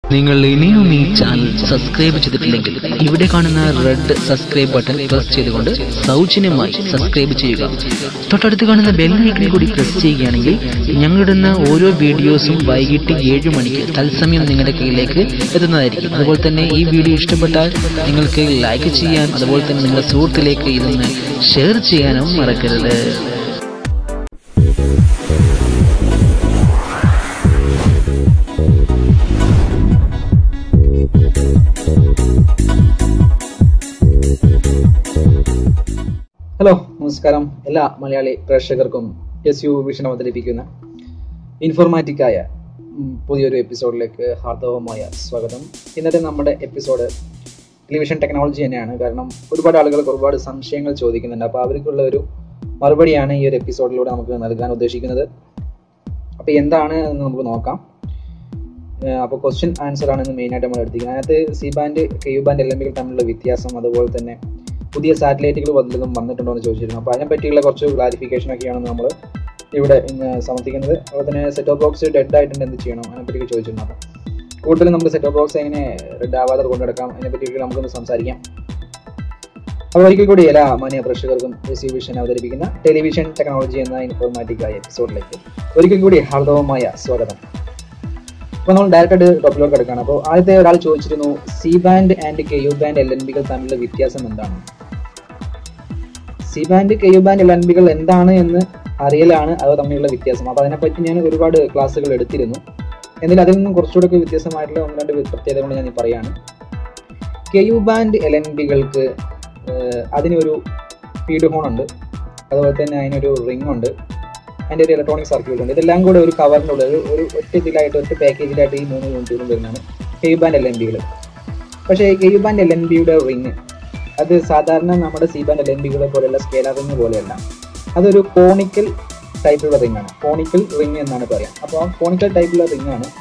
നിങ്ങൾ ഇനിയും ഈ ചാനൽ സബ്സ്ക്രൈബ് ചെയ്തിട്ടില്ലെങ്കിൽ ഇവിടെ കാണുന്ന റെഡ് സബ്സ്ക്രൈബ് ബട്ടൺ പ്രസ് ചെയ്തുകൊണ്ട് സൗജന്യമായി സബ്സ്ക്രൈബ് ചെയ്യുക തൊട്ടടുത്ത് കാണുന്ന ബെല്ലൈക്കണിൽ കൂടി പ്രസ് ചെയ്യുകയാണെങ്കിൽ ഞങ്ങളിടുന്ന ഓരോ വീഡിയോസും വൈകിട്ട് ഏഴ് മണിക്ക് തത്സമയം നിങ്ങളുടെ കയ്യിലേക്ക് എത്തുന്നതായിരിക്കും അതുപോലെ തന്നെ ഈ വീഡിയോ ഇഷ്ടപ്പെട്ടാൽ നിങ്ങൾക്ക് ലൈക്ക് ചെയ്യാൻ അതുപോലെ തന്നെ നിങ്ങളുടെ സുഹൃത്തിലേക്ക് ഇതൊന്ന് ഷെയർ ചെയ്യാനും മറക്കരുത് ഹലോ നമസ്കാരം എല്ലാ മലയാളി പ്രേക്ഷകർക്കും എസ് യു വിഷൻ അവതരിപ്പിക്കുന്ന ഇൻഫോർമാറ്റിക്കായ ഉം, പുതിയൊരു എപ്പിസോഡിലേക്ക് ഹാർദവമായ സ്വാഗതം ഇന്നത്തെ നമ്മുടെ എപ്പിസോഡ് ടെലിവിഷൻ ടെക്നോളജി തന്നെയാണ് കാരണം ഒരുപാട് ആളുകൾക്ക് ഒരുപാട് സംശയങ്ങൾ ചോദിക്കുന്നുണ്ട് അപ്പോൾ അവർക്കുള്ള ഒരു മറുപടിയാണ് ഈ ഒരു എപ്പിസോഡിലൂടെ നമുക്ക് നൽകാൻ ഉദ്ദേശിക്കുന്നത് അപ്പോൾ എന്താണ് എന്ന് നമുക്ക് നോക്കാം അപ്പോൾ ക്വസ്റ്റ്യൻ ആൻസർ ആണ് ഇന്ന് മെയിനായിട്ട് നമ്മൾ എടുത്തിരിക്കുന്നത് അതിനകത്ത് C band K U band L M തമ്മിലുള്ള വ്യത്യാസം അതുപോലെ തന്നെ പുതിയ സാറ്റലൈറ്റുകൾ വല്ലതും വന്നിട്ടുണ്ടോ എന്ന് ചോദിച്ചിരുന്നു അപ്പോൾ അതിനെ പറ്റിയുള്ള കുറച്ച് ക്ലാരിഫിക്കേഷൻ ഒക്കെയാണ് നമ്മൾ ഇവിടെ ഇന്ന് സമർപ്പിക്കുന്നത് അതുപോലെ തന്നെ സെറ്റ് ഓഫ് ബോക്സ് ഡെഡ് ആയിട്ടുണ്ട് എന്ത് ചെയ്യണം അതിനെപ്പറ്റി ചോദിച്ചിരുന്നു അപ്പോൾ കൂടുതലും നമുക്ക് സെറ്റ് ഓഫ് ബോക്സ് എങ്ങനെ ഡെഡ് ആവാതെ കൊണ്ടുനടക്കാം അതിനെപ്പറ്റി നമുക്കൊന്ന് സംസാരിക്കാം അപ്പോൾ ഒരിക്കൽ കൂടി എല്ലാ മാന്യ പ്രേക്ഷകർക്കും എസ് യു വിഷൻ അവതരിപ്പിക്കുന്ന ടെലിവിഷൻ ടെക്നോളജി എന്ന ഇൻഫോർമാറ്റിക് ആയ എപ്പിസോഡിലേക്ക് ഒരിക്കൽ കൂടി ഹാർദവമായ സ്വാഗതം അപ്പോൾ നമ്മൾ ഡയറക്റ്റ് ടോപ്പിലോട്ട് കിടക്കുകയാണ് അപ്പോൾ ആദ്യത്തെ ഒരാൾ ചോദിച്ചിരുന്നു C band and K U band L N ബികൾ തമ്മിലുള്ള വ്യത്യാസം എന്താണ് C band K U band L N ബികൾ എന്താണ് എന്ന് അറിയലാണ് അവ തമ്മിലുള്ള വ്യത്യാസം അപ്പോൾ അതിനെപ്പറ്റി ഞാൻ ഒരുപാട് ക്ലാസ്സുകൾ എടുത്തിരുന്നു എന്നാൽ അതിൽ നിന്നും കുറച്ചുകൂടെ ഒക്കെ വ്യത്യസ്തമായിട്ടുള്ള ഒന്ന് രണ്ട് പ്രത്യേകതകൾ ഞാൻ ഈ പറയാണ് K U band L N ബികൾക്ക് അതിനൊരു ഫീഡ് ഹോൺ ഉണ്ട് അതുപോലെ തന്നെ അതിനൊരു റിംഗ് ഉണ്ട് അതിൻ്റെ ഒരു ഇലക്ട്രോണിക് സർക്യൂട്ട് ഉണ്ട് ഇതെല്ലാം കൂടെ ഒരു കവറിൻ്റെ ഉള്ളിൽ ഒരു- ഒരു ഒറ്റ ഇതിലായിട്ട് ഒറ്റ പാക്കേജിലായിട്ട് ഈ മൂന്ന് യൂണിറ്റുകളും വരുന്നതാണ് K U band L N ബികൾ പക്ഷേ K U band L N ബിയുടെ റിങ് അത് സാധാരണ നമ്മുടെ സി ബാൻഡ് എൽ എൻ ബികളെ പോലെയുള്ള സ്കേലർ റിങ് പോലെയല്ല അതൊരു കോണിക്കൽ ടൈപ്പിലുള്ള റിംഗ് ആണ് കോണിക്കൽ റിംഗ് എന്നാണ് പറയാം അപ്പോൾ ആ കോണിക്കൽ ടൈപ്പിലുള്ള റിംഗ് ആണ്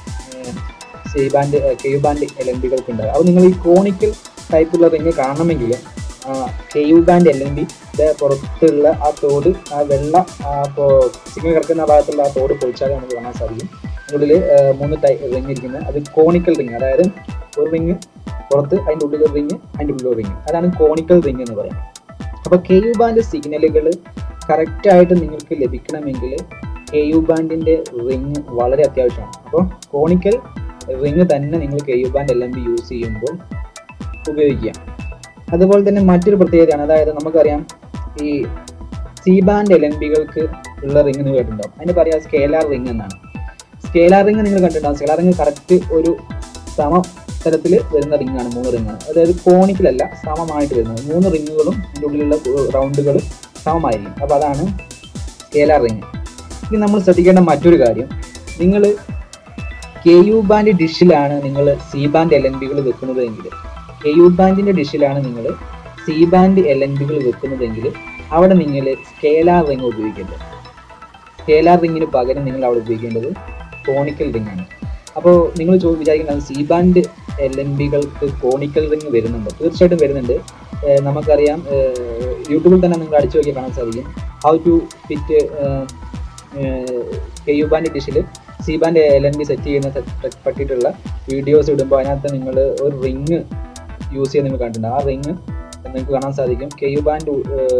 C band K U band L N ബികൾക്ക് ഉണ്ടാകുക അപ്പോൾ നിങ്ങൾ ഈ കോണിക്കൽ ടൈപ്പുള്ള റിംഗ് കാണണമെങ്കിൽ K U band L N ബിയുടെ പുറത്തുള്ള ആ തോട് ആ വെള്ള സിഗ്നൽ കിടക്കുന്ന ആ ഭാഗത്തുള്ള ആ തോട് പൊളിച്ചാൽ നമുക്ക് കാണാൻ സാധിക്കും അതിനുള്ളിൽ മൂന്ന് ടൈ റിംഗ് ഇരിക്കുന്നത് അത് കോണിക്കൽ റിംഗ് അതായത് ഒരു റിംഗ് പുറത്ത് അതിൻ്റെ ഉള്ളിൽ ഒരു റിംഗ് അതിൻ്റെ ഉള്ളിൽ ഒരു റിംഗ് അതാണ് കോണിക്കൽ റിംഗ് എന്ന് പറയുന്നത് അപ്പോൾ കെ യു ബാൻഡ് സിഗ്നലുകൾ കറക്റ്റായിട്ട് നിങ്ങൾക്ക് ലഭിക്കണമെങ്കിൽ കെ യു ബാൻഡിൻ്റെ റിംഗ് വളരെ അത്യാവശ്യമാണ് അപ്പോൾ കോണിക്കൽ റിംഗ് തന്നെ നിങ്ങൾ K U band L M B use ചെയ്യുമ്പോൾ ഉപയോഗിക്കുക അതുപോലെ തന്നെ മറ്റൊരു പ്രത്യേകതയാണ് അതായത് നമുക്കറിയാം ഈ സി ബാൻഡ് എൽ എൻ ബികൾക്ക് ഉള്ള റിംഗ് നിങ്ങൾ കേട്ടിട്ടുണ്ടാവും അതിന് പറയാം സ്കേലാർ റിംഗ് എന്നാണ് സ്കേലാർ റിംഗ് നിങ്ങൾ കണ്ടിട്ടുണ്ടാവും സ്കേലാർ റിംഗ് കറക്റ്റ് ഒരു സമ തരത്തിൽ വരുന്ന റിംഗ് ആണ് മൂന്ന് റിംഗ് ആണ് അതായത് കോണിക്കലല്ല സമമായിട്ട് വരുന്നത് മൂന്ന് റിങ്ങുകളും അതിൻ്റെ ഉള്ളിലുള്ള റൗണ്ടുകൾ സമമായിരിക്കും അപ്പോൾ അതാണ് സ്കേലാർ റിംഗ് ഇനി നമ്മൾ ശ്രദ്ധിക്കേണ്ട മറ്റൊരു കാര്യം നിങ്ങൾ കെ യു ബാൻഡ് ഡിഷിലാണ് നിങ്ങൾ സി ബാൻഡ് എൽ എൻ ബികൾ വെക്കുന്നതെങ്കിൽ കെ യു ബാൻഡിൻ്റെ ഡിഷിലാണ് നിങ്ങൾ സി ബാൻഡ് എൽ എൻ ബികൾ വെക്കുന്നതെങ്കിൽ അവിടെ നിങ്ങൾ സ്കേലാർ റിംഗ് ഉപയോഗിക്കേണ്ടത് സ്കേലാർ റിങ്ങിന് പകരം നിങ്ങൾ അവിടെ ഉപയോഗിക്കേണ്ടത് കോണിക്കൽ റിംഗ് ആണ് അപ്പോൾ നിങ്ങൾ ചോ വിചാരിക്കുന്നത് സി ബാൻഡ് എൽ എൻ ബികൾക്ക് കോണിക്കൽ റിംഗ് വരുന്നുണ്ടോ തീർച്ചയായിട്ടും വരുന്നുണ്ട് ഏഹ് നമുക്കറിയാം ഏഹ് യൂട്യൂബിൽ തന്നെ നിങ്ങൾ അടിച്ചു നോക്കി കാണാൻ സാധിക്കും how to fit K U band ഡിഷിൽ C band L N B set ചെയ്യുന്ന set പറ്റിയിട്ടുള്ള വീഡിയോസ് ഇടുമ്പോൾ അതിനകത്ത് നിങ്ങൾ ഒരു റിങ് യൂസ് ചെയ്ത് നിങ്ങൾ കണ്ടിട്ടുണ്ട് ആ റിങ് നിങ്ങൾക്ക് കാണാൻ സാധിക്കും K U band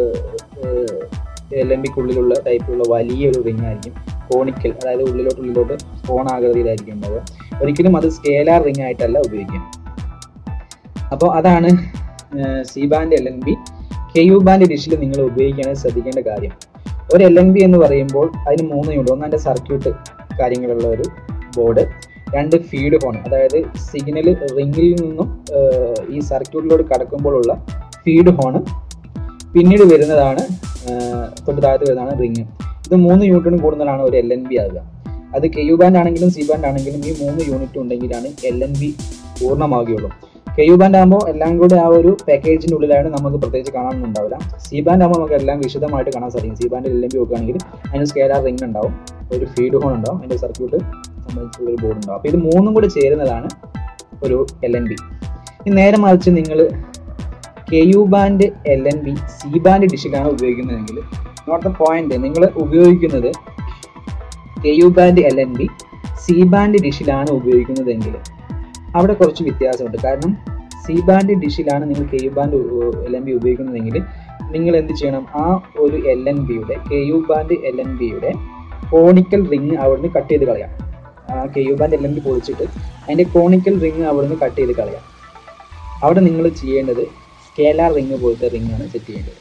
L N ബിക്കുള്ളിലുള്ള ടൈപ്പിലുള്ള വലിയൊരു റിങ് ആയിരിക്കും കോണിക്കൽ അതായത് ഉള്ളിലോട്ട് ഉള്ളിലോട്ട് കോണാകൃതിയിലായിരിക്കും ഉണ്ടാവുക ഒരിക്കലും അത് സ്കേലാർ റിങ് ആയിട്ടല്ല ഉപയോഗിക്കുക അപ്പോൾ അതാണ് C band L N B K U band ഡിഷിൽ നിങ്ങൾ ഉപയോഗിക്കുകയാണെങ്കിൽ ശ്രദ്ധിക്കേണ്ട കാര്യം ഒരു എൽ എൻ ബി എന്ന് പറയുമ്പോൾ അതിന് മൂന്ന് യൂണിറ്റ് ഒന്ന് അതിൻ്റെ സർക്യൂട്ട് കാര്യങ്ങളുള്ള ഒരു ബോർഡ് രണ്ട് ഫീഡ് ഹോൺ അതായത് സിഗ്നൽ റിങ്ങിൽ നിന്നും ഏഹ്, ഈ സർക്യൂട്ടിലോട്ട് കടക്കുമ്പോഴുള്ള ഫീഡ് ഹോണ് പിന്നീട് വരുന്നതാണ് ഏഹ്, തൊട്ട് താഴത്ത് വരുന്നതാണ് റിങ് ഇത് മൂന്ന് യൂണിറ്റിനും കൂടുതലാണ് ഒരു എൽ എൻ ബി ആകുക അത് കെ യു ബാൻഡ് ആണെങ്കിലും സി ബാൻഡ് ആണെങ്കിലും ഈ മൂന്ന് യൂണിറ്റ് ഉണ്ടെങ്കിലാണ് എൽ എൻ ബി പൂർണ്ണമാകുകയുള്ളൂ കെ യു ബാൻഡ് ആകുമ്പോൾ എല്ലാം കൂടെ ആ ഒരു പാക്കേജിന്റെ ഉള്ളിലാണ് നമുക്ക് പ്രത്യേകിച്ച് കാണാനൊന്നും ഉണ്ടാവില്ല സി ബാൻഡ് ആകുമ്പോൾ നമുക്ക് എല്ലാം വിശദമായിട്ട് കാണാൻ സാധിക്കും C band L M B നോക്കുകയാണെങ്കിൽ അതിന് സ്കേലാർ റിംഗ് ഉണ്ടാവും ഒരു ഫീഡ് ഹോൺ ഉണ്ടാവും അതിന്റെ സർക്യൂട്ട് സംബന്ധിച്ചുള്ള ഒരു ബോർഡ് ഉണ്ടാവും അപ്പോൾ ഇത് മൂന്നും കൂടി ചേരുന്നതാണ് ഒരു എൽ എൻ ബി ഇനി നേരെ മറിച്ച് നിങ്ങൾ K U band L N B C band ഡിഷിലാണ് ഉപയോഗിക്കുന്നതെങ്കിൽ നോട്ട് ദ പോയിന്റ് നിങ്ങൾ ഉപയോഗിക്കുന്നത് K U band L N B C band ഡിഷിലാണ് ഉപയോഗിക്കുന്നതെങ്കിൽ അവിടെ കുറച്ച് വ്യത്യാസമുണ്ട് കാരണം സി ബാൻഡ് ഡിഷിലാണ് നിങ്ങൾ K U band L N B ഉപയോഗിക്കുന്നതെങ്കിൽ നിങ്ങൾ എന്ത് ചെയ്യണം ആ ഒരു എൽ എൻ ബിയുടെ K U band L N ബിയുടെ കോണിക്കൽ റിങ് അവിടുന്ന് കട്ട് ചെയ്ത് കളയാം ആ K U band L N B പൊളിച്ചിട്ട് അതിൻ്റെ കോണിക്കൽ റിങ് അവിടുന്ന് കട്ട് ചെയ്ത് കളയാം അവിടെ നിങ്ങൾ ചെയ്യേണ്ടത് സ്കേലാർ റിങ് പോലത്തെ റിങ് ആണ് സെറ്റ് ചെയ്യേണ്ടത്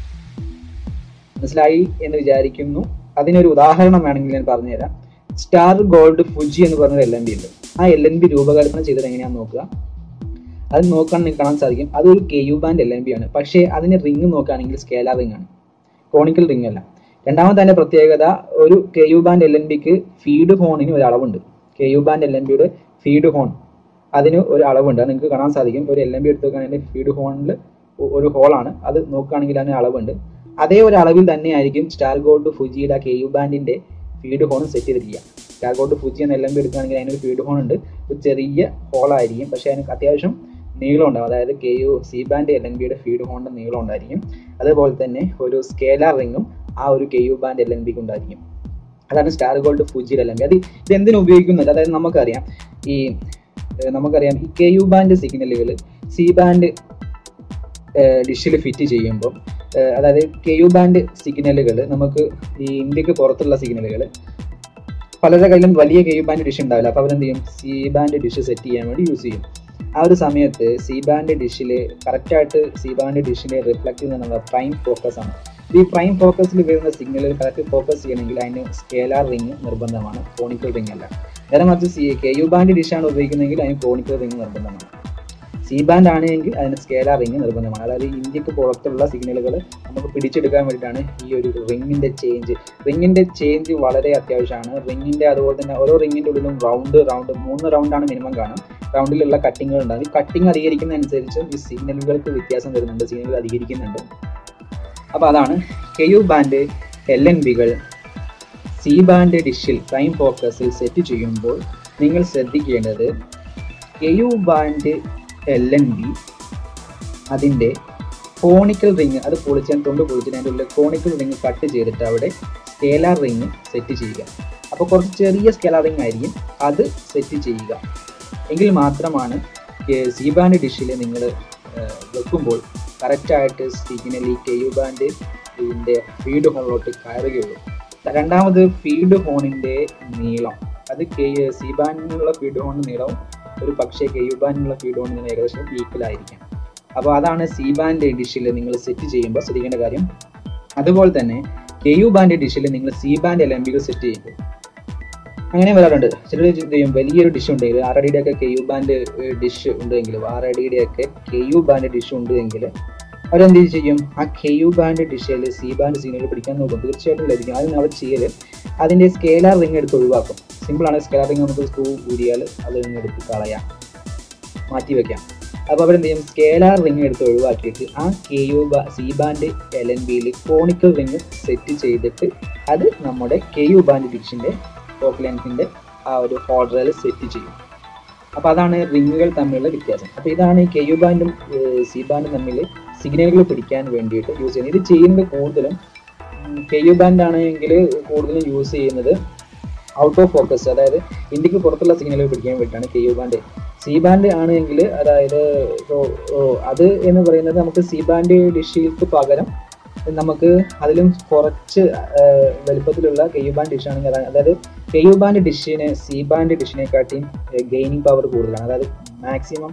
മനസ്സിലായി എന്ന് വിചാരിക്കുന്നു അതിനൊരു ഉദാഹരണം വേണമെങ്കിൽ ഞാൻ പറഞ്ഞുതരാം സ്റ്റാർ ഗോൾഡ് ഫുജി എന്ന് പറഞ്ഞൊരു എൽ എൻ ബി ഉണ്ട് ആ എൽ എൻ ബി രൂപകൽപ്പന ചെയ്തത് എങ്ങനെയാണെന്ന് നോക്കുക അത് നോക്കാൻ നിങ്ങൾക്ക് കാണാൻ സാധിക്കും അതൊരു K U band L N B ആണ് പക്ഷേ അതിന് റിങ് നോക്കുകയാണെങ്കിൽ സ്കേലാർ റിങ് ആണ് കോണിക്കൽ റിങ് അല്ല രണ്ടാമത്തെ അതിന്റെ പ്രത്യേകത ഒരു K U band L N ബിക്ക് ഫീഡ് ഹോണിന് ഒരു അളവുണ്ട് K U band L N ബിയുടെ ഫീഡ് ഹോൺ അതിന് ഒരു അളവുണ്ട് അത് നിങ്ങൾക്ക് കാണാൻ സാധിക്കും ഒരു എൽ എൻ ബി എടുത്ത് നോക്കുകയാണെങ്കിൽ ഫീഡ് ഹോണിൽ ഒരു ഹോളാണ് അത് നോക്കുകയാണെങ്കിൽ അതിന് അളവുണ്ട് അതേ ഒരു അളവിൽ തന്നെ ആയിരിക്കും സ്റ്റാർ ഗോൾഡ് ഫുജിയുടെ കെ യു ബാൻഡിന്റെ ഫീഡ് ഹോൺ സെറ്റ് ചെയ്തിരിക്കുക സ്റ്റാർ ഗോൾഡ് ഫുജി എന്ന എൽ എൻ ബി എടുക്കുകയാണെങ്കിൽ അതിനൊരു ഫീഡ് ഹോൺ ഉണ്ട് ഒരു ചെറിയ ഹോളായിരിക്കും പക്ഷേ അതിന് അത്യാവശ്യം നീളം ഉണ്ടാവും അതായത് K U C band L N ബിയുടെ ഫീഡ് ഹോണിന്റെ നീളം ഉണ്ടായിരിക്കും അതുപോലെ തന്നെ ഒരു സ്കേലാർ റിങ്ങും ആ ഒരു K U band L N ബിക്ക് ഉണ്ടായിരിക്കും അതാണ് സ്റ്റാർ ഗോൾഡ് ഫുജിയുടെ എൽ എൻ ബി അത് ഇത് എന്തിനു ഉപയോഗിക്കുന്നുണ്ട് അതായത് നമുക്കറിയാം ഈ ഏഹ് നമുക്കറിയാം ഈ കെ യു ബാൻഡ് സിഗ്നലുകൾ സി ബാൻഡ് ഡിഷിൽ ഫിറ്റ് ചെയ്യുമ്പോൾ ഏഹ് അതായത് കെ യു ബാൻഡ് സിഗ്നലുകൾ നമുക്ക് ഈ ഇന്ത്യക്ക് പുറത്തുള്ള സിഗ്നലുകൾ പലരുടെ കയ്യിലും വലിയ കെ യു ബാൻഡ് ഡിഷ് ഉണ്ടാവില്ല അപ്പോൾ അവരെന്ത് ചെയ്യും സി ബാൻഡ് ഡിഷ് സെറ്റ് ചെയ്യാൻ വേണ്ടി യൂസ് ചെയ്യും ആ ഒരു സമയത്ത് സി ബാൻഡ് ഡിഷിൽ കറക്റ്റായിട്ട് സി ബാൻഡ് ഡിഷിനെ റിഫ്ലക്ട് ചെയ്യുന്ന നമ്മുടെ പ്രൈം ഫോക്കസ് ആണ് ഈ പ്രൈം ഫോക്കസിൽ വരുന്ന സിഗ്നൽ കറക്റ്റ് ഫോക്കസ് ചെയ്യണമെങ്കിൽ അതിന് സ്കേലാർ റിങ് നിർബന്ധമാണ് ഫോണിക്കൽ റിങ് അല്ല നേരെ മറിച്ച് സി കെ യു ബാൻഡ് ഡിഷാണ് ഉപയോഗിക്കുന്നതെങ്കിൽ അതിന് ഫോണിക്കൽ റിങ് നിർബന്ധമാണ് സി ബാൻഡ് ആണെങ്കിൽ അതിന് സ്കേലാർ റിങ് നിർബന്ധമാണ് അതായത് ഇന്ത്യക്ക് പുറത്തുള്ള സിഗ്നലുകൾ നമുക്ക് പിടിച്ചെടുക്കാൻ വേണ്ടിയിട്ടാണ് ഈ ഒരു റിങ്ങിന്റെ ചേഞ്ച് റിങ്ങിന്റെ ചേഞ്ച് വളരെ അത്യാവശ്യമാണ് റിങ്ങിന്റെ അതുപോലെ തന്നെ ഓരോ റിങ്ങിന്റെ ഉള്ളിലും റൗണ്ട് റൗണ്ട് മൂന്ന് റൗണ്ടാണ് മിനിമം കാണും റൗണ്ടിലുള്ള കട്ടിങ്ങുകൾ ഉണ്ടാകും ഈ കട്ടിങ് അധികരിക്കുന്നതനുസരിച്ച് ഈ സിഗ്നലുകൾക്ക് വ്യത്യാസം വരുന്നുണ്ട് സിഗ്നലുകൾ അധികരിക്കുന്നുണ്ട് അപ്പോൾ അതാണ് K U band L N ബികൾ സി ബാൻഡ് ഡിഷിൽ പ്രൈം ഫോക്കസിൽ സെറ്റ് ചെയ്യുമ്പോൾ നിങ്ങൾ ശ്രദ്ധിക്കേണ്ടത് K U band L N B അതിൻ്റെ കോണിക്കൽ റിങ് അത് പൊളിച്ചാൽ തൊണ്ട് പൊളിച്ചിട്ട് അതിൻ്റെ ഉള്ളിൽ കോണിക്കൽ റിങ് കട്ട് ചെയ്തിട്ട് അവിടെ സ്കേലാർ റിങ് സെറ്റ് ചെയ്യുക അപ്പോൾ കുറച്ച് ചെറിയ സ്കേലാർ റിങ് ആയിരിക്കും അത് സെറ്റ് ചെയ്യുക എങ്കിൽ മാത്രമാണ് സി ബാൻഡ് ഡിഷിൽ നിങ്ങൾ വെക്കുമ്പോൾ കറക്റ്റായിട്ട് സിഗ്നൽ ഈ കെ യു ബാൻഡ് ഇതിൻ്റെ ഫീഡ് ഹോണിലോട്ട് കയറുകയുള്ളൂ രണ്ടാമത് ഫീഡ് ഹോണിൻ്റെ നീളം അത് കെ സി ബാൻഡിനുള്ള ഫീഡ് ഹോണിൻ്റെ നീളവും ഒരു പക്ഷേ കെ യു ബാൻഡിനുള്ള ഫീഡ് ഹോണിന് നീളം ഏകദേശം ഈക്വലായിരിക്കും അപ്പോൾ അതാണ് സി ബാൻഡ് ഡിഷിൽ നിങ്ങൾ സെറ്റ് ചെയ്യുമ്പോൾ ശ്രദ്ധിക്കേണ്ട കാര്യം അതുപോലെ തന്നെ കെ യു ബാൻഡ് ഡിഷിൽ നിങ്ങൾ സി ബാൻഡ് എൽ എം ബികൾ സെറ്റ് ചെയ്യുമ്പോൾ അങ്ങനെ വരാറുണ്ട് ചിലർ ചെയ്യും വലിയൊരു ഡിഷ് ഉണ്ടെങ്കിൽ ആർ അടിയുടെ ഒക്കെ കെ യു ബാൻഡ് ഡിഷ് ഉണ്ടെങ്കിൽ ആർ അടിയുടെ ഒക്കെ കെ യു ബാൻഡ് ഡിഷ് ഉണ്ടെങ്കിൽ അവരെന്ത് ചെയ്യും ആ കെ യു ബാൻഡ് ഡിഷിൽ സി ബാൻഡ് സിഗ്നൽ പിടിക്കാൻ നോക്കും തീർച്ചയായിട്ടും ലഭിക്കും അതിന് അവർ ചെയ്യൽ അതിൻ്റെ സ്കേലാർ റിങ് എടുത്ത് ഒഴിവാക്കും സിമ്പിളാണ് സ്കേലാർ റിങ് നമുക്ക് സ്ക്രൂ ഊരിയാൽ അത് റിങ് എടുത്ത് കളയാം മാറ്റി വെക്കാം അപ്പോൾ അവരെന്ത് ചെയ്യും സ്കേലാർ റിങ് എടുത്ത് ഒഴിവാക്കിയിട്ട് ആ K U C band L N ബിയിൽ കോണിക്കൽ റിങ് സെറ്റ് ചെയ്തിട്ട് അത് നമ്മുടെ കെ യു ബാൻഡ് ഡിഷിൻ്റെ ഫോക്ക് ലെങ്തിൻ്റെ ആ ഒരു ഹോൾഡറിൽ സെറ്റ് ചെയ്യും അപ്പോൾ അതാണ് റിങ്ങുകൾ തമ്മിലുള്ള വ്യത്യാസം അപ്പോൾ ഇതാണ് ഈ കെ യു ബാൻഡും സി ബാൻഡും തമ്മിൽ സിഗ്നലുകൾ പിടിക്കാൻ വേണ്ടിയിട്ട് യൂസ് ചെയ്യുന്നത് ഇത് ചെയ്യുന്നത് കൂടുതലും കെ യു ബാൻഡ് ആണെങ്കിൽ കൂടുതലും യൂസ് ചെയ്യുന്നത് ഔട്ട് ഓഫ് ഫോക്കസ് അതായത് ഇന്ത്യക്ക് പുറത്തുള്ള സിഗ്നലുകൾ പിടിക്കാൻ വേണ്ടിയിട്ടാണ് K U band C band ആണെങ്കിൽ അതായത് ഇപ്പോൾ അത് എന്ന് പറയുന്നത് നമുക്ക് സി ബാൻഡ് ഡിഷിക്ക് പകരം നമുക്ക് അതിലും കുറച്ച് വലുപ്പത്തിലുള്ള കെ യു ബാൻഡ് ഡിഷ് ആണെങ്കിൽ അതായത് കെ യു ബാൻഡ് ഡിഷിന് സി ബാൻഡ് ഡിഷിനെക്കാട്ടിയും ഗെയിനിങ് പവർ കൂടുതലാണ് അതായത് മാക്സിമം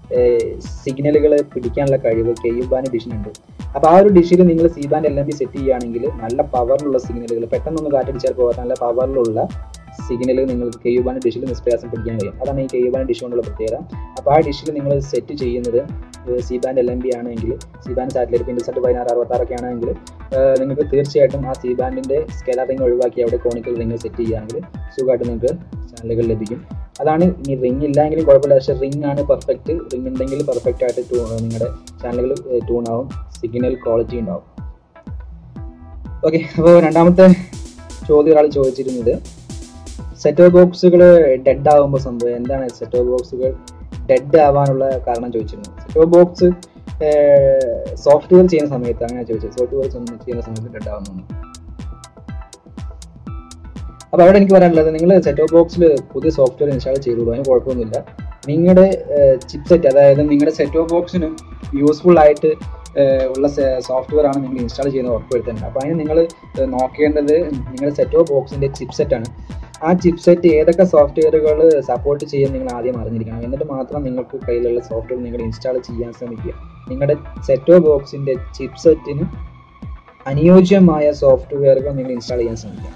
സിഗ്നലുകൾ പിടിക്കാനുള്ള കഴിവ് കെ യു ബാൻഡ് ഡിഷിനുണ്ട് അപ്പോൾ ആ ഒരു ഡിഷിൽ നിങ്ങൾ C band L M B set ചെയ്യുകയാണെങ്കിൽ നല്ല പവറിലുള്ള സിഗ്നലുകൾ പെട്ടെന്നൊന്ന് കാറ്റടിച്ചാൽ പോകാത്ത നല്ല പവറിലുള്ള സിഗ്നലുകൾ നിങ്ങൾക്ക് കെ യു ബാൻഡ് ഡിഷിൽ നിഷ്പ്രയാസം പിടിക്കാൻ കഴിയും അതാണ് ഈ കെ യു ബാൻഡ് ഡിഷ് കൊണ്ടുള്ള പ്രത്യേകത അപ്പോൾ ആ ഡിഷിൽ നിങ്ങൾ സെറ്റ് ചെയ്യുന്നത് C band L M B ആണെങ്കിൽ സി ബാൻഡ് സാറ്റലൈറ്റ് പിന്നെ സെറ്റ് പതിനാറ് അറുപത്താറൊക്കെ ആണെങ്കിൽ നിങ്ങൾക്ക് തീർച്ചയായിട്ടും ആ സി ബാൻഡിൻ്റെ സ്കെലാർ റിംഗ് ഒഴിവാക്കി അവിടെ കോണിക്കൽ റിംഗ് സെറ്റ് ചെയ്യുകയാണെങ്കിൽ സുഖമായിട്ട് നിങ്ങൾക്ക് ചാനലുകൾ ലഭിക്കും അതാണ് ഇനി റിംഗ് ഇല്ലെങ്കിലും കുഴപ്പമില്ല പക്ഷേ റിംഗ് ആണ് പെർഫെക്റ്റ് റിംഗ് ഉണ്ടെങ്കിൽ പെർഫെക്റ്റ് ആയിട്ട് ടൂ നിങ്ങളുടെ ചാനലുകൾ ട്യൂൺ ആവും സിഗ്നൽ ക്വാളിറ്റി ഉണ്ടാവും ഓക്കെ അപ്പോൾ രണ്ടാമത്തെ ചോദ്യം ഒരാൾ ചോദിച്ചിരുന്നത് സെറ്റ് ബോക്സുകൾ ഡെഡ് ആകുമ്പോൾ സംഭവം എന്താണ് സെറ്റ് ബോക്സുകൾ ഡെഡ് ആവാനുള്ള കാരണം ചോദിച്ചിരുന്നു സെറ്റ് ബോക്സ് സോഫ്റ്റ്വെയർ ചെയ്യുന്ന സമയത്ത് അങ്ങനെ ചോദിച്ചത് സോഫ്റ്റ്വെയർ ചെയ്യുന്ന സമയത്ത് ഡെഡ് ആവുന്നു അപ്പോൾ അവിടെ എനിക്ക് പറയാനുള്ളത് നിങ്ങൾ സെറ്റ് ബോക്സിൽ പുതിയ സോഫ്റ്റ്വെയർ ഇൻസ്റ്റാൾ ചെയ്തോളൂ അതിന് കുഴപ്പമൊന്നുമില്ല നിങ്ങളുടെ ചിപ്സെറ്റ് അതായത് നിങ്ങളുടെ സെറ്റ് ഓഫ് ബോക്സിനും യൂസ്ഫുൾ ആയിട്ട് ഏഹ്, ഉള്ള സോഫ്റ്റ്വെയർ ആണ് നിങ്ങൾ ഇൻസ്റ്റാൾ ചെയ്യുന്നത് ഉറപ്പുവരുത്തേണ്ടത് അപ്പോൾ അതിന് നിങ്ങൾ നോക്കേണ്ടത് നിങ്ങളുടെ സെറ്റ് ഓഫ് ബോക്സിൻ്റെ ചിപ്സെറ്റ് ആണ് ആ ചിപ്സെറ്റ് ഏതൊക്കെ സോഫ്റ്റ്വെയറുകൾ സപ്പോർട്ട് ചെയ്യാൻ നിങ്ങൾ ആദ്യം അറിഞ്ഞിരിക്കണം എന്നിട്ട് മാത്രം നിങ്ങൾക്ക് കയ്യിലുള്ള സോഫ്റ്റ്വെയർ നിങ്ങൾ ഇൻസ്റ്റാൾ ചെയ്യാൻ ശ്രമിക്കുക നിങ്ങളുടെ സെറ്റ് ഓഫ് ബോക്സിൻ്റെ ചിപ്സെറ്റിന് അനുയോജ്യമായ സോഫ്റ്റ്വെയറുകൾ നിങ്ങൾ ഇൻസ്റ്റാൾ ചെയ്യാൻ ശ്രമിക്കുക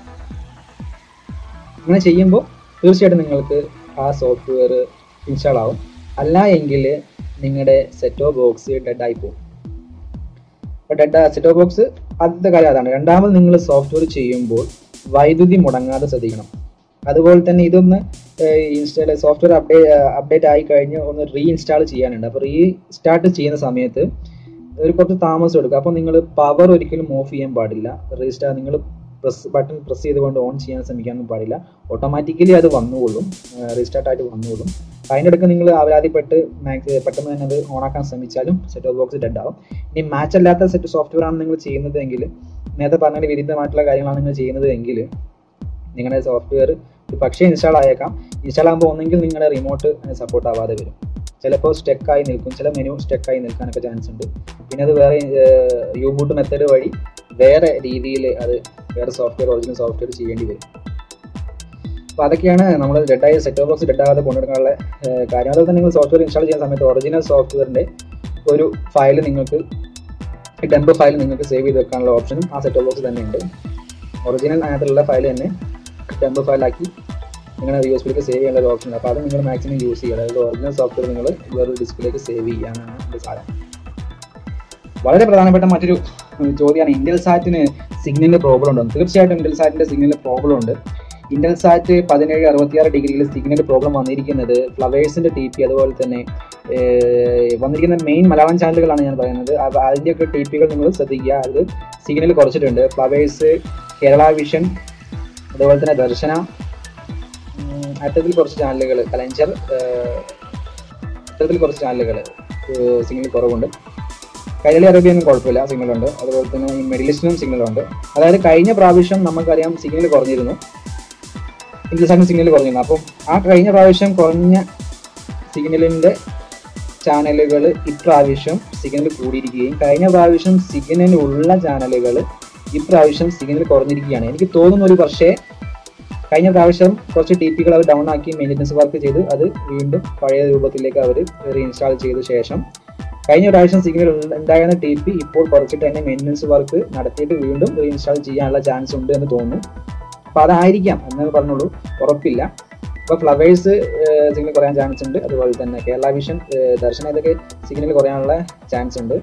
അങ്ങനെ ചെയ്യുമ്പോൾ തീർച്ചയായിട്ടും നിങ്ങൾക്ക് ആ സോഫ്റ്റ്വെയർ ഇൻസ്റ്റാൾ ആവും അല്ല എങ്കിൽ നിങ്ങളുടെ സെറ്റ് ഓഫ് ബോക്സ് ഡെഡ് ആയി പോകും അപ്പോൾ ഡെഡ് സെറ്റ് ഓഫ് ബോക്സ് ആദ്യത്തെ കാര്യം അതാണ് രണ്ടാമത് നിങ്ങൾ സോഫ്റ്റ്വെയർ ചെയ്യുമ്പോൾ വൈദ്യുതി മുടങ്ങാതെ ശ്രദ്ധിക്കണം അതുപോലെ തന്നെ ഇതൊന്ന് ഇൻസ്റ്റാൾ സോഫ്റ്റ്വെയർ അപ്ഡേറ്റ് അപ്ഡേറ്റ് ആയി കഴിഞ്ഞ് ഒന്ന് റീ ഇൻസ്റ്റാൾ ചെയ്യാനുണ്ട് അപ്പോൾ റീ സ്റ്റാർട്ട് ചെയ്യുന്ന സമയത്ത് ഒരു കുറച്ച് താമസം എടുക്കും അപ്പോൾ നിങ്ങൾ പവർ ഒരിക്കലും ഓഫ് ചെയ്യാൻ പാടില്ല റീസ്റ്റാർ നിങ്ങൾ പ്രസ് ബട്ടൺ പ്രസ് ചെയ്തുകൊണ്ട് ഓൺ ചെയ്യാൻ ശ്രമിക്കാനൊന്നും പാടില്ല ഓട്ടോമാറ്റിക്കലി അത് വന്നുകൊള്ളും റീസ്റ്റാർട്ട് ആയിട്ട് വന്നുകൊള്ളും അതിൻ്റെ ഇടയ്ക്ക് നിങ്ങൾ അവരാതിപ്പെട്ട് മാക്സ് പെട്ടെന്ന് തന്നെ അത് ഓണാക്കാൻ ശ്രമിച്ചാലും സെറ്റ് ഓഫ് ബോക്സ് ഡെഡ് ആവും ഇനി മാച്ച് അല്ലാത്ത സെറ്റ് സോഫ്റ്റ്വെയർ ആണ് നിങ്ങൾ ചെയ്യുന്നത് എങ്കിൽ നേരത്തെ പറഞ്ഞ വിരുദ്ധമായിട്ടുള്ള കാര്യങ്ങളാണ് നിങ്ങൾ ചെയ്യുന്നത് എങ്കിൽ നിങ്ങളുടെ സോഫ്റ്റ്വെയർ പക്ഷേ ഇൻസ്റ്റാൾ ആയേക്കാം ഇൻസ്റ്റാൾ ആകുമ്പോൾ ഒന്നെങ്കിൽ നിങ്ങളുടെ റിമോട്ട് സപ്പോർട്ട് ആവാതെ വരും ചിലപ്പോൾ സ്റ്റെക്കായി നിൽക്കും ചില മെനു സ്റ്റെക്കായി നിൽക്കാനൊക്കെ ചാൻസ് ഉണ്ട് പിന്നെ അത് വേറെ യു ബൂട്ട് മെത്തേഡ് വഴി വേറെ രീതിയിൽ അത് വേറെ സോഫ്റ്റ്വെയർ ഒറിജിനൽ സോഫ്റ്റ്വെയർ ചെയ്യേണ്ടി വരും അപ്പോൾ അതൊക്കെയാണ് നമ്മൾ ഡെഡായ സെറ്റ് ഓഫ് ബോക്സ് ഡെഡാകാതെ കൊണ്ടുവരാനുള്ള ഏഹ്, കാര്യം അതുപോലെ തന്നെ നിങ്ങൾ സോഫ്റ്റ്വെയർ ഇൻസ്റ്റാൾ ചെയ്യുന്ന സമയത്ത് ഒറിജിനൽ സോഫ്റ്റ്വെയറിൻ്റെ ഒരു ഫയൽ നിങ്ങൾക്ക് ഡെമ്പ് ഫയൽ നിങ്ങൾക്ക് സേവ് ചെയ്ത് വെക്കാനുള്ള ഓപ്ഷനും ആ സെറ്റ് ഓഫ് ബോക്സ് തന്നെ ഉണ്ട് ഒറിജിനൽ അതിനകത്തുള്ള ഫയൽ തന്നെ ഡെമ്പ് ഫയലാക്കി നിങ്ങളുടെ യു എസ് ബിയിലേക്ക് സേവ് ചെയ്യാനുള്ള ഒരു ഓപ്ഷൻ ഉണ്ട് അപ്പോൾ അത് നിങ്ങൾ മാക്സിമം യൂസ് ചെയ്യുക അതായത് ഒറിജിനൽ സോഫ്റ്റ്വെയർ നിങ്ങൾ വേറൊരു ഡിസ്കിലേക്ക് സേവ് ചെയ്യാനാണ് എൻ്റെ സാധനം വളരെ പ്രധാനപ്പെട്ട മറ്റൊരു ഉം, ചോദ്യമാണ് ഇന്റൽ സാറ്റിന് സിഗ്നലിന് പ്രോബ്ലം ഉണ്ടോ തീർച്ചയായിട്ടും ഇന്റൽ സാറ്റിന്റെ സിഗ്നലിന് പ്രോബ്ലം ഉണ്ട് ഇന്റൽ സാറ്റ് പതിനേഴ് അറുപത്തിയാറ് ഡിഗ്രിയിൽ സിഗ്നൽ പ്രോബ്ലം വന്നിരിക്കുന്നത് ഫ്ലവേഴ്സിന്റെ ടി പി അതുപോലെ തന്നെ ഏർ, വന്നിരിക്കുന്ന മെയിൻ മലയാളം ചാനലുകളാണ് ഞാൻ പറയുന്നത് അപ്പോൾ അതിൻ്റെയൊക്കെ ടി പികൾ നിങ്ങൾ ശ്രദ്ധിക്കുക അത് സിഗ്നൽ കുറച്ചിട്ടുണ്ട് ഫ്ലവേഴ്സ് കേരള വിഷൻ അതുപോലെ തന്നെ ദർശന ഉം, അത്തരത്തിൽ കുറച്ച് ചാനലുകൾ കലഞ്ചർ ഏർ, അത്തരത്തിൽ കുറച്ച് ചാനലുകൾ സിഗ്നൽ കുറവുണ്ട് കൈരളി അറേബ്യൊന്നും കുഴപ്പമില്ല സിഗ്നൽ ഉണ്ട് അതുപോലെ തന്നെ ഈ മെഡിലിസ്റ്റിനും സിഗ്നൽ ഉണ്ട് അതായത് കഴിഞ്ഞ പ്രാവശ്യം നമുക്കറിയാം സിഗ്നൽ കുറഞ്ഞിരുന്നു ഇംഗ്ലീഷാണ് സിഗ്നൽ കുറഞ്ഞിരുന്നു അപ്പം ആ കഴിഞ്ഞ പ്രാവശ്യം കുറഞ്ഞ സിഗ്നലിൻ്റെ ചാനലുകൾ ഇപ്രാവശ്യം സിഗ്നൽ കൂടിയിരിക്കുകയും കഴിഞ്ഞ പ്രാവശ്യം സിഗ്നൽ ഉള്ള ചാനലുകൾ ഇപ്രാവശ്യം സിഗ്നൽ കുറഞ്ഞിരിക്കുകയാണ് എനിക്ക് തോന്നുന്നു ഒരു പക്ഷേ കഴിഞ്ഞ പ്രാവശ്യം കുറച്ച് ടി പികൾ അവർ ഡൗൺ ആക്കി മെയിൻ്റനൻസ് വർക്ക് ചെയ്ത് അത് വീണ്ടും പഴയ രൂപത്തിലേക്ക് അവർ റീഇൻസ്റ്റാൾ ചെയ്ത ശേഷം കഴിഞ്ഞ പ്രാവശ്യം സിഗ്നൽ ഉണ്ടായിരുന്ന ടി പി ഇപ്പോൾ കുറച്ചിട്ട് തന്നെ മെയിൻ്റനൻസ് വർക്ക് നടത്തിയിട്ട് വീണ്ടും റീഇൻസ്റ്റാൾ ചെയ്യാനുള്ള ചാൻസ് ഉണ്ട് എന്ന് തോന്നുന്നു അപ്പോൾ അതായിരിക്കാം എന്ന് പറഞ്ഞോളൂ ഉറപ്പില്ല ഇപ്പോൾ ഫ്ലവേഴ്സ് സിഗ്നൽ കുറയാൻ ചാൻസ് ഉണ്ട് അതുപോലെ തന്നെ കേരള വിഷൻ ഏഹ്, ദർശന ഇതൊക്കെ സിഗ്നൽ കുറയാനുള്ള ചാൻസ് ഉണ്ട്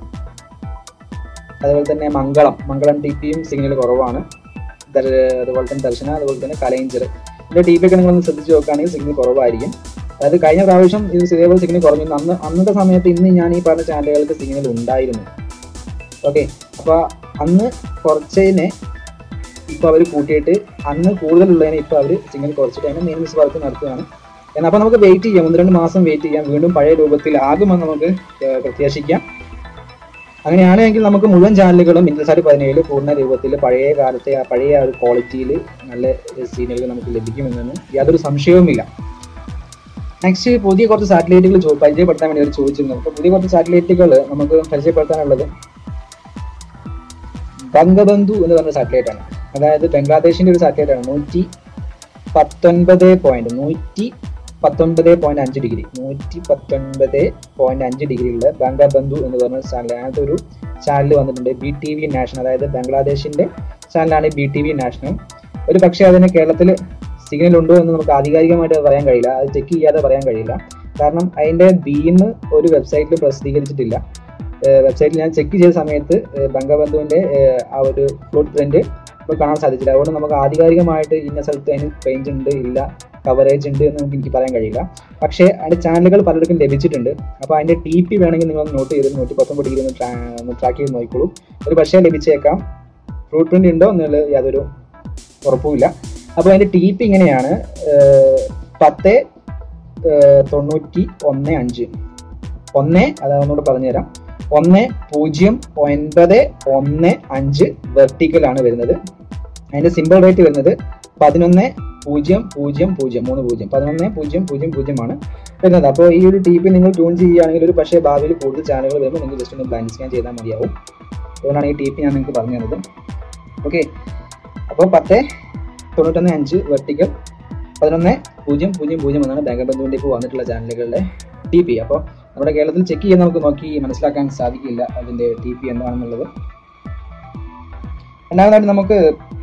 അതുപോലെ തന്നെ മംഗളം മംഗളം ടി പിയും സിഗ്നൽ കുറവാണ് ദർ- അതുപോലെ തന്നെ ദർശന അതുപോലെ തന്നെ കലൈഞ്ചർ ഇതിന്റെ ടി പി ഒക്കെ നിങ്ങളൊന്ന് ശ്രദ്ധിച്ച് നോക്കുകയാണെങ്കിൽ സിഗ്നൽ കുറവായിരിക്കും അതായത് കഴിഞ്ഞ പ്രാവശ്യം ഇത് ഇതേപോലെ സിഗ്നൽ കുറഞ്ഞു അന്ന് അന്നത്തെ സമയത്ത് ഇന്ന് ഞാൻ ഈ പറഞ്ഞ ചാനലുകൾക്ക് സിഗ്നൽ ഉണ്ടായിരുന്നു ഓക്കെ അപ്പോൾ അന്ന് കുറച്ചതിനെ ഇപ്പോൾ അവർ കൂട്ടിയിട്ട് അന്ന് കൂടുതലുള്ളതിനെ ഇപ്പോൾ അവർ സിഗ്നൽ കുറച്ചിട്ട് അതിനെ മെയിൻസ് വർക്ക് നടത്തുകയാണ് എന്നാൽ അപ്പോൾ നമുക്ക് വെയിറ്റ് ചെയ്യാം ഒന്ന് രണ്ട് മാസം വെയിറ്റ് ചെയ്യാം വീണ്ടും പഴയ രൂപത്തിൽ ആകുമെന്ന് നമുക്ക് ഏഹ്, പ്രത്യാശിക്കാം അങ്ങനെയാണെങ്കിൽ നമുക്ക് മുഴുവൻ ചാനലുകളും ഇൻഡൽസാറ്റ് പതിനേഴ് പൂർണ്ണ രൂപത്തിൽ പഴയ കാലത്തെ ആ പഴയ ആ ഒരു ക്വാളിറ്റിയിൽ നല്ല സീനുകൾ നമുക്ക് ലഭിക്കുമെന്നൊന്നും യാതൊരു സംശയവുമില്ല നെക്സ്റ്റ് പുതിയ കുറച്ച് സാറ്റലൈറ്റുകൾ ചോ പരിചയപ്പെടുത്താൻ വേണ്ടി അവർ ചോദിച്ചിരുന്നു അപ്പോൾ പുതിയ കുറച്ച് സാറ്റലൈറ്റുകൾ നമുക്ക് പരിചയപ്പെടുത്താനുള്ളത് ബംഗബന്ധു എന്ന് പറഞ്ഞ സാറ്റലൈറ്റ് ആണ് അതായത് ബംഗ്ലാദേശിന്റെ ഒരു സാറ്റലൈറ്റ് ആണ് നൂറ്റി പത്തൊൻപത് പോയിന്റ് നൂറ്റി പത്തൊൻപത് പോയിന്റ് അഞ്ച് ഡിഗ്രി നൂറ്റി പത്തൊൻപത് പോയിന്റ് അഞ്ച് ഡിഗ്രിയുള്ള ബംഗബന്ധു എന്ന് പറഞ്ഞ ചാനൽ അതിനകത്ത് ഒരു ചാനൽ വന്നിട്ടുണ്ട് ബി ടി വി നാഷണൽ അതായത് ബംഗ്ലാദേശിന്റെ ചാനലാണ് ബി ടി വി നാഷണൽ ഒരു പക്ഷേ അതിന് കേരളത്തിൽ സിഗ്നൽ ഉണ്ടോ എന്ന് നമുക്ക് ആധികാരികമായിട്ട് പറയാൻ കഴിയില്ല അത് ചെക്ക് ചെയ്യാതെ പറയാൻ കഴിയില്ല കാരണം അതിന്റെ ബീം ഒരു വെബ്സൈറ്റിൽ പ്രസിദ്ധീകരിച്ചിട്ടില്ല വെബ്സൈറ്റിൽ ഞാൻ ചെക്ക് ചെയ്ത സമയത്ത് ഏഹ് ബംഗബന്ധുവിന്റെ ഏഹ് ആ ഒരു ഫ്ലോട്ട് പ്രിന്റ് ഇപ്പോൾ കാണാൻ സാധിച്ചില്ല അതുകൊണ്ട് നമുക്ക് ആധികാരികമായിട്ട് ഇന്ന സ്ഥലത്ത് അതിന് റേഞ്ച് ഉണ്ട് ഇല്ല കവറേജ് ഉണ്ട് എന്ന് നമുക്ക് എനിക്ക് പറയാൻ കഴിയില്ല പക്ഷേ അതിന്റെ ചാനലുകൾ പലർക്കും ലഭിച്ചിട്ടുണ്ട് അപ്പോൾ അതിന്റെ ടി പി വേണമെങ്കിൽ നിങ്ങൾ നോട്ട് ചെയ്ത് നൂറ്റി പത്തൊമ്പത് ഡിഗ്രി ഒന്ന് ട്രാ- ഒന്ന് ട്രാക്ക് ചെയ്ത് നോക്കിക്കോളൂ ഒരു പക്ഷേ ലഭിച്ചേക്കാം ഫ്രൂട്ട് പ്രിന്റ് ഉണ്ടോ എന്നുള്ളത് യാതൊരു ഉറപ്പുമില്ല അപ്പോൾ അതിന്റെ ടി പി ഇങ്ങനെയാണ് ഏഹ് പത്ത് ഏഹ് തൊണ്ണൂറ്റി ഒന്ന് അഞ്ച് ഒന്ന് അതൊന്നുകൂടെ പറഞ്ഞുതരാം ഒന്ന് പൂജ്യം ഒൻപത് ഒന്ന് അഞ്ച് വെർട്ടിക്കൽ ആണ് വരുന്നത് അതിന്റെ സിമ്പിൾ റേറ്റ് വരുന്നത് പതിനൊന്ന് പൂജ്യം പൂജ്യം പൂജ്യം മൂന്ന് പൂജ്യം പതിനൊന്ന് പൂജ്യം പൂജ്യം പൂജ്യമാണ് വരുന്നത് അപ്പോൾ ഈ ഒരു ടി പി നിങ്ങൾ ട്യൂൺ ചെയ്യുകയാണെങ്കിൽ ഒരു പക്ഷേ ഭാവിയിൽ കൂടുതൽ ചാനലുകൾ വരുമ്പോൾ നിങ്ങൾക്ക് ജസ്റ്റ് ഒന്ന് ബ്ലൈൻഡ് സ്കാൻ ചെയ്താൽ മതിയാവും അതുകൊണ്ടാണ് ഈ ടി പി ഞാൻ നിങ്ങൾക്ക് പറഞ്ഞു തന്നത് ഓക്കെ അപ്പോൾ പത്ത് തൊണ്ണൂറ്റൊന്ന് അഞ്ച് വെർട്ടിക്കൽ പതിനൊന്ന് പൂജ്യം പൂജ്യം പൂജ്യം എന്നാണ് ബാങ്ക് ബന്ധുവിൻ്റെ ഇപ്പോൾ വന്നിട്ടുള്ള ചാനലുകളുടെ ടി പി അപ്പോൾ നമ്മുടെ കേരളത്തിൽ ചെക്ക് ചെയ്യാൻ നമുക്ക് നോക്കി മനസ്സിലാക്കാൻ സാധിക്കില്ല അതിൻ്റെ ടി പി എന്താണെന്നുള്ളത് രണ്ടാമതായിട്ട് നമുക്ക്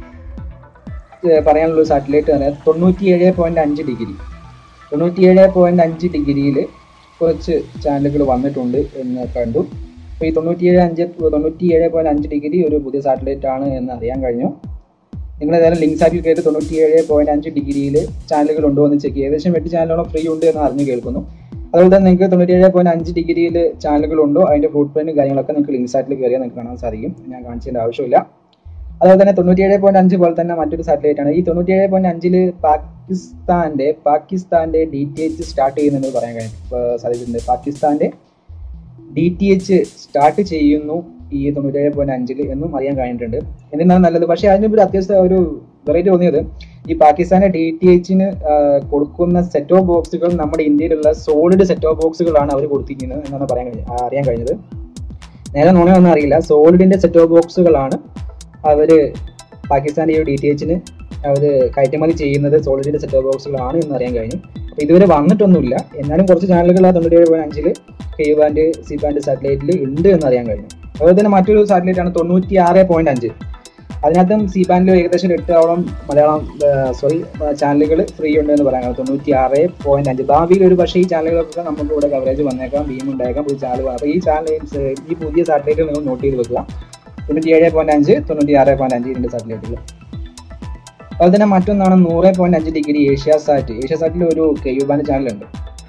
ഏഹ് പറയാനുള്ള സാറ്റലൈറ്റ് തന്നെ തൊണ്ണൂറ്റി ഏഴ് പോയിന്റ് അഞ്ച് ഡിഗ്രി തൊണ്ണൂറ്റി ഏഴ് പോയിന്റ് അഞ്ച് ഡിഗ്രിയിൽ കുറച്ച് ചാനലുകൾ വന്നിട്ടുണ്ട് എന്ന് കണ്ടു അപ്പോൾ ഈ തൊണ്ണൂറ്റി ഏഴ് അഞ്ച് തൊണ്ണൂറ്റി ഏഴ് പോയിന്റ് അഞ്ച് ഡിഗ്രി ഒരു പുതിയ സാറ്റലൈറ്റ് ആണ് എന്ന് അറിയാൻ കഴിഞ്ഞു നിങ്ങൾ ഏതായാലും ലിങ്ക് സാറ്റിൽ കയറി തൊണ്ണൂറ്റി ഏഴ് പോയിന്റ് അഞ്ച് ഡിഗ്രിയിൽ ചാനലുകൾ ഉണ്ടോ എന്ന് ചെക്ക് ചെയ്യുക ഏകദേശം എട്ട് ചാനലുകളും ഫ്രീ ഉണ്ട് എന്ന് അറിഞ്ഞു കേൾക്കുന്നു അതുപോലെ തന്നെ നിങ്ങൾക്ക് തൊണ്ണൂറ്റി ഏഴ് പോയിന്റ് അഞ്ച് ഡിഗ്രിയിൽ ചാനലുകൾ ഉണ്ടോ അതിന്റെ ഫുട് പ്രിന്റ് കാര്യങ്ങളൊക്കെ നിങ്ങൾക്ക് ലിങ്ക് സാറ്റിൽ കയറിയാൽ നിങ്ങൾക്ക് കാണാൻ സാധിക്കും ഞാൻ കാണിച്ചതിന്റെ ആവശ്യമില്ല അതുപോലെ തന്നെ തൊണ്ണൂറ്റിയേഴ് പോയിന്റ് അഞ്ച് പോലെ തന്നെ മറ്റൊരു സാറ്റലൈറ്റ് ആണ് ഈ തൊണ്ണൂറ്റിയേഴ് പോയിന്റ് അഞ്ചില് പാകിസ്ഥാന്റെ പാകിസ്ഥാന്റെ ഡി ടി എച്ച് സ്റ്റാർട്ട് ചെയ്യുന്നത് പറയാൻ കഴിയും ഏർ സാധിച്ചിട്ടുണ്ട് പാകിസ്ഥാന്റെ ഡി ടി എച്ച് സ്റ്റാർട്ട് ചെയ്യുന്നു ഈ തൊണ്ണൂറ്റേഴ് പോയിന്റ് അഞ്ചില് എന്നും അറിയാൻ കഴിഞ്ഞിട്ടുണ്ട് എന്തിനാണ് നല്ലത് പക്ഷേ അതിന് ഒരു അത്യാവശ്യം ഒരു വെറൈറ്റി തോന്നിയത് ഈ പാകിസ്ഥാന്റെ ഡി ടി എച്ചിന് കൊടുക്കുന്ന സെറ്റ് ഓഫ് ബോക്സുകൾ നമ്മുടെ ഇന്ത്യയിലുള്ള സോളിഡ് സെറ്റ് ഓഫ് ബോക്സുകളാണ് അവർ കൊടുത്തിരിക്കുന്നത് എന്നാണ് പറയാൻ കഴിഞ്ഞ ആ, അറിയാൻ കഴിഞ്ഞത് നേരെ നുണയൊന്നും അറിയില്ല സോളിഡിന്റെ സെറ്റ് ഓഫ് ബോക്സുകളാണ് അവര് പാകിസ്ഥാന്റെ ഈ ഡി ടി എച്ചിന് അവർ കയറ്റുമതി ചെയ്യുന്നത് സോളിഡിന്റെ സെറ്റ് ഓഫ് ബോക്സുകളാണ് എന്ന് അറിയാൻ കഴിഞ്ഞു അപ്പോൾ ഇതുവരെ വന്നിട്ടൊന്നുമില്ല എന്നാലും കുറച്ച് ചാനലുകൾ ആ തൊണ്ണൂറ്റേഴ് പോയിന്റ് അഞ്ചില് കെ ബാൻഡ് സി ബാൻഡ് സാറ്റലൈറ്റിൽ ഉണ്ട് എന്ന് അറിയാൻ കഴിഞ്ഞു അതുപോലെ തന്നെ മറ്റൊരു സാറ്റലൈറ്റ് ആണ് തൊണ്ണൂറ്റി ആറ് പോയിന്റ് അഞ്ച് അതിനകത്തും സി ബാൻഡിൽ ഏകദേശം ഒരു എട്ടോളം മലയാളം സോറി ചാനലുകൾ ഫ്രീ ഉണ്ട് എന്ന് പറയാൻ കഴിയും തൊണ്ണൂറ്റി ആറ് പോയിന്റ് അഞ്ച് ഭാവിയിൽ ഒരു പക്ഷേ ഈ ചാനലുകളൊക്കെ നമുക്ക് ഇവിടെ കവറേജ് വന്നേക്കാം ബീം ഉണ്ടായേക്കാം പുതിയ ചാനൽ അപ്പോൾ ഈ ചാനൽ ഈ പുതിയ സാറ്റലൈറ്റ് നിങ്ങൾ നോട്ട് ചെയ്ത് വെക്കുക തൊണ്ണൂറ്റി ഏഴ് പോയിന്റ് അഞ്ച് തൊണ്ണൂറ്റി ആറ് പോയിന്റ് അഞ്ച് രണ്ട് സാറ്റലൈറ്റുകൾ അതുപോലെ തന്നെ മറ്റൊന്നാണ് നൂറ് പോയിന്റ് അഞ്ച് ഡിഗ്രി ഏഷ്യ സാറ്റ് ഏഷ്യ സാറ്റിൽ ഒരു കെ യു ബാൻഡ് ചാനലുണ്ട്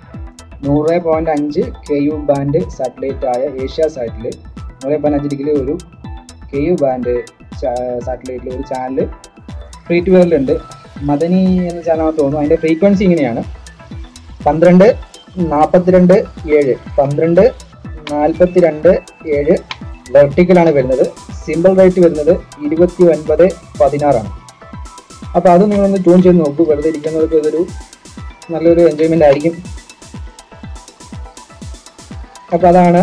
നൂറ് പോയിന്റ് അഞ്ച് കെ യു ബാൻഡ് സാറ്റലൈറ്റ് ആയ ഏഷ്യ സാറ്റിൽ നൂറ് പോയിന്റ് അഞ്ച് ഡിഗ്രി ഒരു കെ യു ബാൻഡ് സാറ്റലൈറ്റിൽ ഒരു ചാനൽ ഫ്രീ ടു വെയറിലുണ്ട് മദനി എന്ന ചാനൽ തോന്നുന്നു അതിന്റെ ഫ്രീക്വൻസി ഇങ്ങനെയാണ് പന്ത്രണ്ട് നാൽപ്പത്തിരണ്ട് ഏഴ് പന്ത്രണ്ട് നാൽപ്പത്തിരണ്ട് ഏഴ് വെർട്ടിക്കലാണ് വരുന്നത് സിമ്പിൾ റേറ്റ് വരുന്നത് ഇരുപത്തി ഒൻപത് പതിനാറാണ് അപ്പോൾ അത് നിങ്ങളൊന്ന് ട്യൂൺ ചെയ്ത് നോക്കൂ വെറുതെ ഇരിക്കുന്നവർക്ക് ഇതൊരു നല്ലൊരു എൻജോയ്മെന്റ് ആയിരിക്കും അപ്പോൾ അതാണ്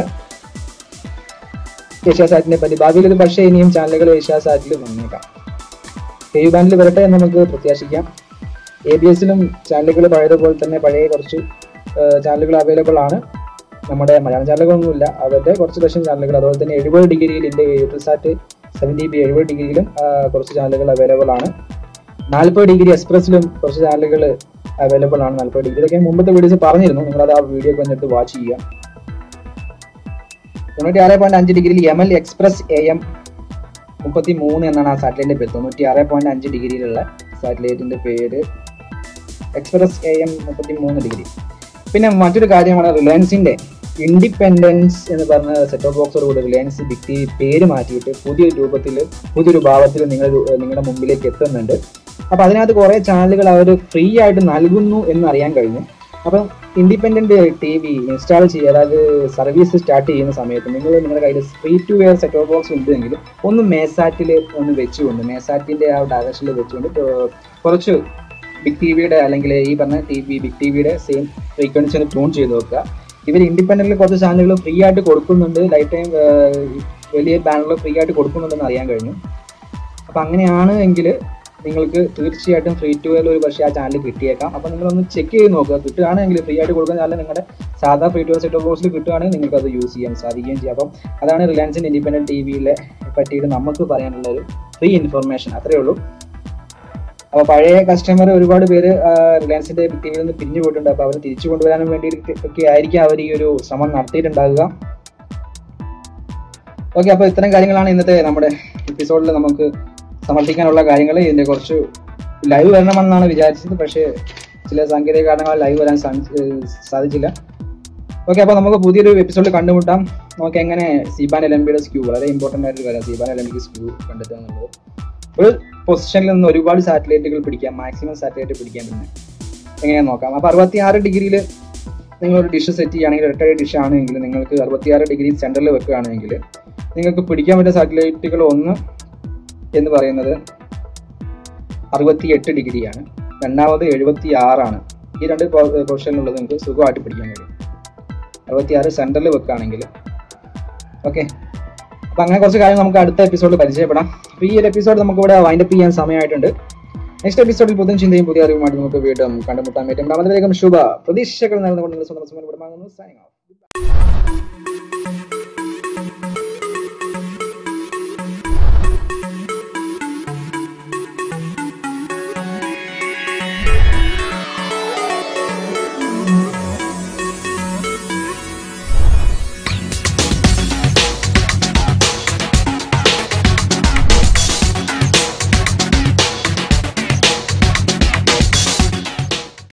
ഏഷ്യ സാറ്റിനെ പറ്റി ഭാവിയിൽ ഇത് പക്ഷേ ഇനിയും ചാനലുകൾ ഏഷ്യ സാറ്റിൽ വന്നേക്കാം കെ യു ബാൻഡിൽ വരട്ടെ എന്ന് നമുക്ക് പ്രത്യാശിക്കാം എ ബി എസിലും ചാനലുകൾ പഴയതുപോലെ തന്നെ പഴയ കുറച്ച് ചാനലുകൾ അവൈലബിൾ ആണ് നമ്മുടെ മലയാളം ചാനലുകളൊന്നുമില്ല അവരുടെ കുറച്ച് ലക്ഷം ചാനലുകൾ അതുപോലെ തന്നെ എഴുപത് ഡിഗ്രിയിൽ എൻ്റെ യൂട്യൂബ് സെവൻ ഡി ബി എഴുപത് ഡിഗ്രിയിലും ആ, കുറച്ച് ചാനലുകൾ അവൈലബിൾ ആണ് നാൽപ്പത് ഡിഗ്രി എക്സ്പ്രസിലും കുറച്ച് ചാനലുകൾ അവൈലബിൾ ആണ് നാൽപ്പത് ഡിഗ്രി ഇതൊക്കെ ഞാൻ മുമ്പത്തെ വീഡിയോസ് പറഞ്ഞിരുന്നു നിങ്ങളത് ആ വീഡിയോ ഒക്കെ വന്നിട്ട് വാച്ച് ചെയ്യുക തൊണ്ണൂറ്റി ആറ് പോയിന്റ് അഞ്ച് ഡിഗ്രിയിൽ M L express A M മുപ്പത്തി മൂന്ന് എന്നാണ് ആ സാറ്റലൈറ്റിന്റെ പേര് തൊണ്ണൂറ്റി ആറ് പോയിന്റ് അഞ്ച് ഡിഗ്രിയിലുള്ള സാറ്റലൈറ്റിന്റെ പേര് എക്സ്പ്രസ് എ എം മുപ്പത്തി മൂന്ന് ഡിഗ്രി പിന്നെ മറ്റൊരു കാര്യമാണ് റിലയൻസിന്റെ ഇൻഡിപെൻഡൻസ് എന്ന് പറഞ്ഞ സെറ്റ് ഓഫ് ബോക്സോടുകൂടി റിലയൻസ് ബിഗ് ടി പേര് മാറ്റിയിട്ട് പുതിയൊരു രൂപത്തിൽ പുതിയൊരു ഭാവത്തിൽ നിങ്ങൾ നിങ്ങളുടെ മുമ്പിലേക്ക് എത്തുന്നുണ്ട് അപ്പൊ അതിനകത്ത് കുറെ ചാനലുകൾ അവർ ഫ്രീ ആയിട്ട് നൽകുന്നു എന്ന് അറിയാൻ കഴിഞ്ഞു അപ്പം ഇൻഡിപെൻഡന്റ് ടി വി ഇൻസ്റ്റാൾ ചെയ്യുക അതായത് സർവീസ് സ്റ്റാർട്ട് ചെയ്യുന്ന സമയത്ത് നിങ്ങൾ നിങ്ങളുടെ കയ്യിൽ free to air set of box ഉണ്ടെങ്കിൽ ഒന്ന് മേസാറ്റിൽ ഒന്ന് വെച്ചുകൊണ്ട് മേസാറ്റിന്റെ ആ ഡയറക്ഷനിൽ വെച്ചുകൊണ്ട് ഏർ കുറച്ച് ബിഗ് ടി വിയുടെ അല്ലെങ്കിൽ ഈ പറഞ്ഞ ടി വി ബിഗ് ടി വിയുടെ സെയിം ഫ്രീക്വൻസി ഒന്ന് ട്യൂൺ ചെയ്ത് നോക്കുക ഇവർ ഇൻഡിപെൻഡന്റിൽ കുറച്ച് ചാനലുകൾ ഫ്രീ ആയിട്ട് കൊടുക്കുന്നുണ്ട് ലൈഫ് ടൈം വലിയ ബാനറുകൾ ഫ്രീ ആയിട്ട് കൊടുക്കുന്നുണ്ടെന്ന് അറിയാൻ കഴിഞ്ഞു അപ്പം അങ്ങനെയാണ് എങ്കിൽ നിങ്ങൾക്ക് തീർച്ചയായിട്ടും ഫ്രീ ടു വെയറിൽ ഒരു പക്ഷേ ആ ചാനൽ കിട്ടിയേക്കാം അപ്പം നിങ്ങളൊന്ന് ചെക്ക് ചെയ്ത് നോക്കുക കിട്ടുകയാണെങ്കിൽ ഫ്രീ ആയിട്ട് കൊടുക്കുന്ന ചാനൽ നിങ്ങളുടെ സാധാ free to air set of ബോക്സിൽ കിട്ടുകയാണെങ്കിൽ നിങ്ങൾക്ക് അത് യൂസ് ചെയ്യാൻ സാധിക്കുകയും ചെയ്യും അപ്പം അതാണ് റിലയൻസിൻ്റെ ഇൻഡിപെൻഡൻറ്റ് ടി വിയിലെ പറ്റിയിട്ട് നമുക്ക് പറയാനുള്ള ഒരു ഫ്രീ ഇൻഫർമേഷൻ അത്രയേ ഉള്ളൂ അപ്പോൾ പഴയ കസ്റ്റമർ ഒരുപാട് പേര് ആ, റിലയൻസിന്റെ ടി വിയിൽ നിന്ന് പിരിഞ്ഞു പോയിട്ടുണ്ട് അപ്പോൾ അവർ തിരിച്ചു കൊണ്ടുവരാനും വേണ്ടി ഒക്കെ ആയിരിക്കും അവർ ഈ ഒരു ശ്രമം നടത്തിയിട്ടുണ്ടാകുക ഓക്കെ അപ്പോൾ ഇത്തരം കാര്യങ്ങളാണ് ഇന്നത്തെ നമ്മുടെ എപ്പിസോഡിൽ നമുക്ക് സമർപ്പിക്കാനുള്ള കാര്യങ്ങൾ ഇതിന്റെ കുറച്ച് ലൈവ് വരണമെന്നാണ് വിചാരിച്ചത് പക്ഷേ ചില സാങ്കേതിക കാരണങ്ങളാൽ ലൈവ് വരാൻ സാധി- ഏഹ് സാധിച്ചില്ല ഓക്കെ അപ്പോൾ നമുക്ക് പുതിയൊരു എപ്പിസോഡിൽ കണ്ടുമുട്ടാം നമുക്ക് എങ്ങനെ സീബാൻ എൽ എം ബിയുടെ സ്ക്യൂ വളരെ ഇമ്പോർട്ടൻ്റ് ആയിട്ട് വരാം സീബാൻ എൽ എം ബിക്ക് സ്ക്യൂ കണ്ടെത്തുക എന്നുള്ളത് ഒരു പൊസിഷനിൽ നിന്ന് ഒരുപാട് സാറ്റലൈറ്റുകൾ പിടിക്കാം മാക്സിമം സാറ്റലൈറ്റ് പിടിക്കാൻ പിന്നെ എങ്ങനെയാ നോക്കാം അപ്പോൾ അറുപത്തി ആറ് ഡിഗ്രിയിൽ നിങ്ങളൊരു ഡിഷ് സെറ്റ് ചെയ്യുകയാണെങ്കിൽ ഒരൊറ്റ ഡിഷ് ആണെങ്കിൽ നിങ്ങൾക്ക് അറുപത്തിയാറ് ഡിഗ്രി സെൻറ്ററിൽ വെക്കുകയാണെങ്കിൽ നിങ്ങൾക്ക് പിടിക്കാൻ പറ്റുന്ന സാറ്റലൈറ്റുകൾ ഒന്ന് എന്ന് പറയുന്നത് അറുപത്തി എട്ട് ഡിഗ്രിയാണ് രണ്ടാമത് എഴുപത്തി ആറാണ് ഈ രണ്ട് പൊസിഷനിലുള്ളത് നിങ്ങൾക്ക് സുഖമായിട്ട് പിടിക്കാൻ കഴിയും അറുപത്തി ആറ് സെൻറ്ററിൽ വെക്കുകയാണെങ്കിൽ ഓക്കെ അപ്പോൾ അങ്ങനെ കുറച്ച് കാര്യങ്ങൾ നമുക്ക് അടുത്ത എപ്പിസോഡിൽ പരിചയപ്പെടാം അപ്പോൾ ഈ ഒരു എപ്പിസോഡ് നമുക്ക് ഇവിടെ വൈൻഡപ്പ് ചെയ്യാൻ സമയമായിട്ടുണ്ട് നെക്സ്റ്റ് എപ്പിസോഡിൽ പുതിയ ചിന്തയും പുതിയ അറിവുമായിട്ട് നമുക്ക് വീണ്ടും കണ്ടുമുട്ടാൻ പറ്റും അതിലേക്കും ശുഭ പ്രതീക്ഷകൾ നേർന്നുകൊണ്ട് നിങ്ങൾ സ്വന്തം സമയം വിടമാകുന്നു സൈനിങ് ഓഫ്